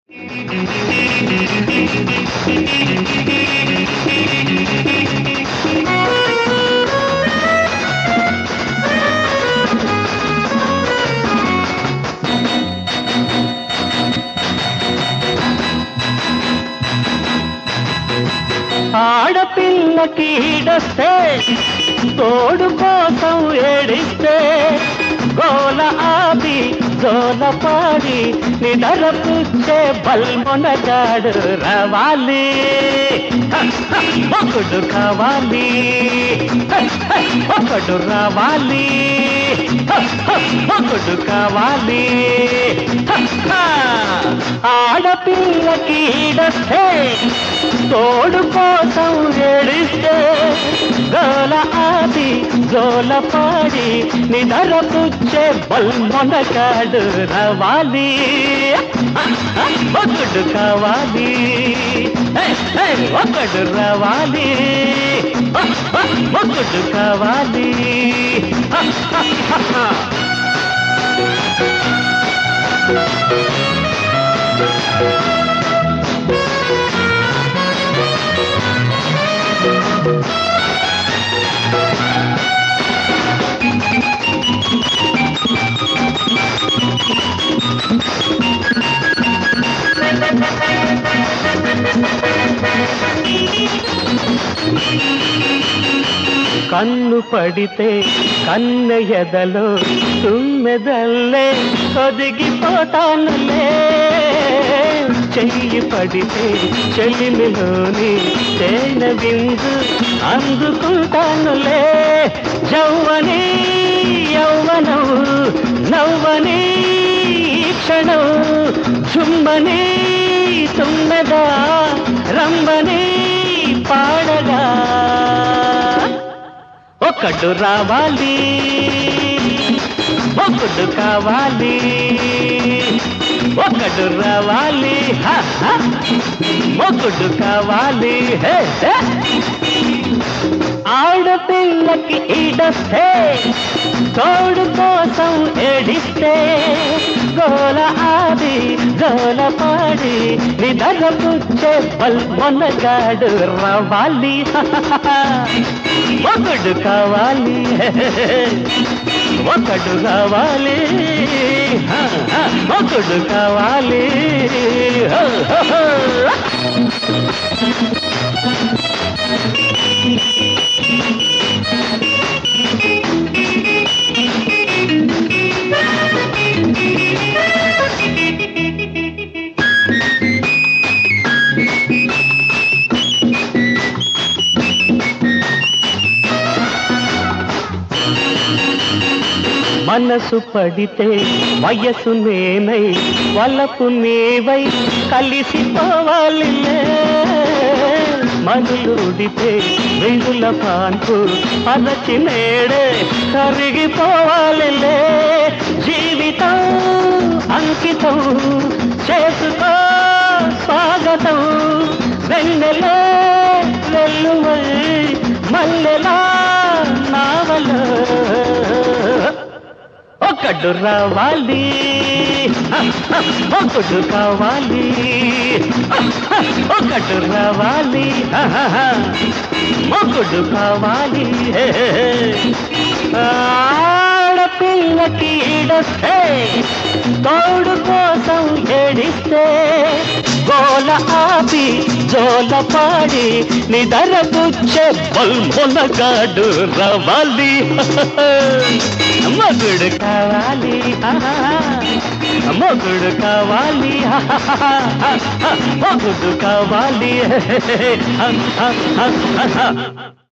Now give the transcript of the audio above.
ఆడపిల్లకి ఈడస్తే తోడు కోసం ఏడిస్తే గోల ఆపి జోల పాడి నిడర పుచ్చే బల్మొనగాడు రావాలి హ, హ, ఒకడు కావాలి హ, హ, ఒకడు రావాలి హ, హ, ఒకడు కావాలి హ, హ. ఆడపిల్లకి ఈడస్తే తోడు కోసం ఏడిస్తే గోల ఆది జోల పాడి నిదర పుచ్చే బల్మొనగాడు రావాలి ఒకడు కావాలి హే, హే, ఒకడు రావాలి ఒకడు కావాలి కన్ను పడితే కన్న ఎదలో తుమ్మెదల్లే ఒదిగిపోతానులే చెయ్యి పడితే చెలిమిలోని తేనె బిందు అందుకుంటానులే జౌవని యౌవనం నవ్వని ఈ క్షణం చుమ్మని తుమ్మెదా రంబని పాడగా ఒకడు రావాలి ఒకడు కావాలి ఒకడు రావాలి హ, హ. ఒకడు కావాలి హే, హే. ఆడపిల్లకి ఈడస్తే తోడు కోసం ఏడిస్తే గోల ఆది గోల పాడి నిదర పుచ్చే బల్మొనగాడు రావాలి ఒకడు కావాలి ఒకడు కావాలి ఒకడు కావాలి మనసు పడితే వయసు నేనై వలపు నీవై కలిసిపోవాలిలే మనులుడితే వెంగుల పాన్పు అరచి నేడే కరిగిపోవాలిలే జీవితం అంకితం చేసుకో స్వాగతం వెన్నెలే వెల్లువై మల్లెలా నావలో ఒకడు రావాలి ఒకడు కావాలి ఒకడు రావాలి ఒకడు కావాలి ఆడపిల్లకి ఈడస్తే తోడు కోసం ఏడిస్తే గోల ఆపి జోల పాడి నిదర గుచ్చే బల్మొనగాడు రావాలి మగుడు కావాలి మగుడు కావాలి మగుడు కావాలి